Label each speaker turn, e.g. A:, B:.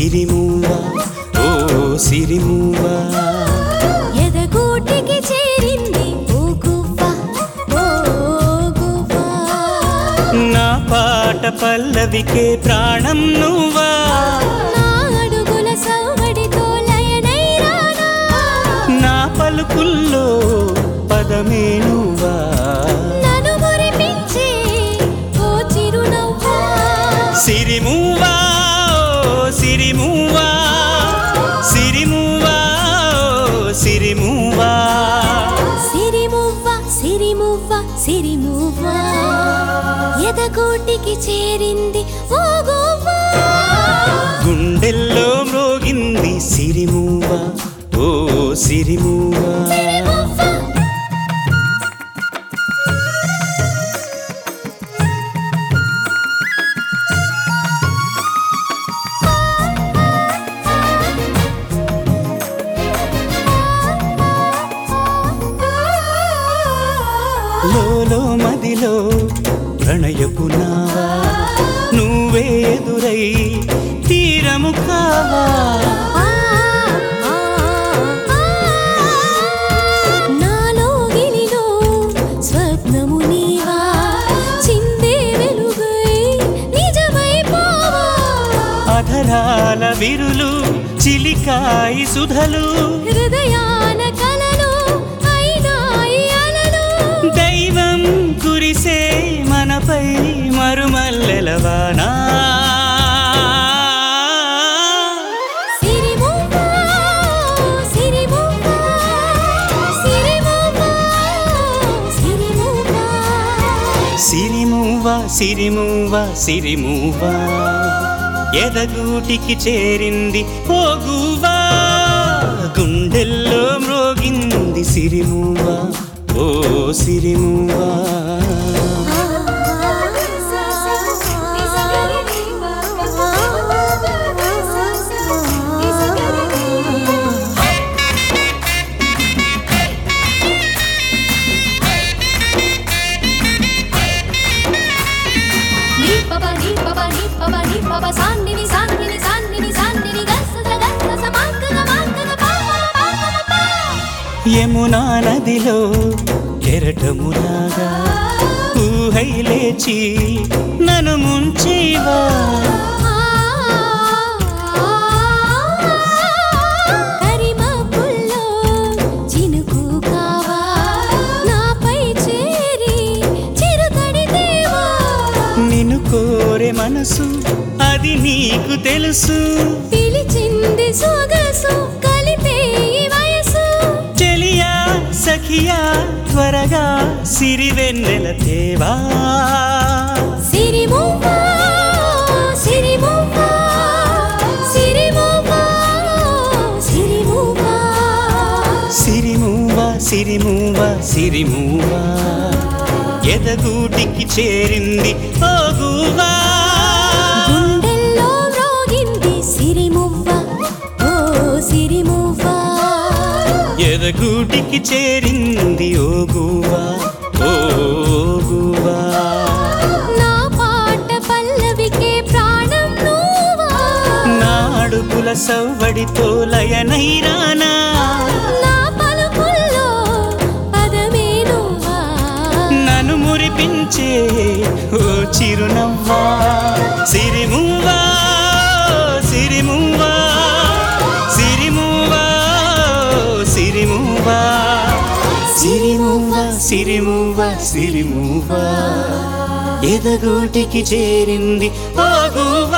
A: సిరిమూవా ఓ సిరిమూవా
B: ఎదగూటికి చేరింది ఓ గువ్వ ఓ గువ్వ
A: నా పాట పల్లవికే ప్రాణం నువ్వా
B: నా అడుగుల సవ్వడితో లయనై రానా
A: నా పలుకుల్లో పదమే నువ్వా
B: నన్ను మురిపించే ఓ చిరునవ్వా
A: సిరిమూవా ఓ సిరిమూవా సిరిమూవా ఓ సిరిమూవా
B: సిరిమువ్వ సిరిమువ్వ సిరిమువ్వ ఎదగూటికి చేరింది ఓ గువ్వ
A: గుండెల్లో మ్రోగింది సిరిమూవా ఓ సిరిమూవా
B: సిరిమువ్వ
A: లోలో మదిలో ప్రణయపు నావా నువ్వే ఎదురై తీరము కావా
B: నాలో గిలిలో స్వప్నము నీవా చిందే వెలుగై నిజమైపోవా
A: అధరాల విరులు చిలికాయి సుధలు
B: హృదయాన కలలు అయినాయి అలలు
A: దైవం కురిసే మనపై మరుమల్లెలవానా
B: సిరిమువ్వ సిరిమువ్వ సిరిమువ్వ సిరిమువ్వ
A: సిరిమూవా సిరిమూవా సిరిమూవా ఎదగూటికి చేరింది పోగువా గుండెల్లో మ్రోగింది సిరిమూవా ఓ సిరిమూవా
B: నీ పబ నీ పబ నీ పబ నీ పబ సాన్నిని సాన్నిని సాన్నిని సాన్నిని గస్స గస్స సమాంకగ మాంకగ పాప పాప పాప
A: యమునా నదిలో కెరటములాగా ఊహై లేచి నన్ను ముంచేవా
B: కరిమబ్బుల్లో చినుకు కావా నాపై చేరి చిరుతడి దేవా
A: నిన్ను కోరే మనసు అది నీకు తెలుసు
B: పిలిచింది సొగసు కలిపే ఈ వయసు
A: చెలియా సఖియా త్వరగా సిరివెన్నెల తేవా
B: సిరిమువ్వ సిరిమువ్వ సిరిమువ్వ సిరిమువ్వ
A: సిరిమూవా సిరిమూవా సిరిమూవా ఎదగూటికి చేరింది పోగువా
B: గుండెల్లో మ్రోగింది సిరిమువ్వ ఓ సిరిమువ్వ
A: ఎదగూటికి చేరింది ఓ గువా ఓ గువా
B: నా పాట పల్లవికే ప్రాణం నువ్వా
A: నా అడుగుల సవ్వడితో లయనైరానా
B: నా పలుకుల్లో పదమే నువ్వా
A: నన్ను మురిపించే ఓ చిరునవ్వా సిరిమూవా సిరిమూవా సిరిమూవా సిరిమూవా సిరిమూవా సిరిమూవా సిరిమూవా ఎదగూటికి చేరింది ఓ గువ్వా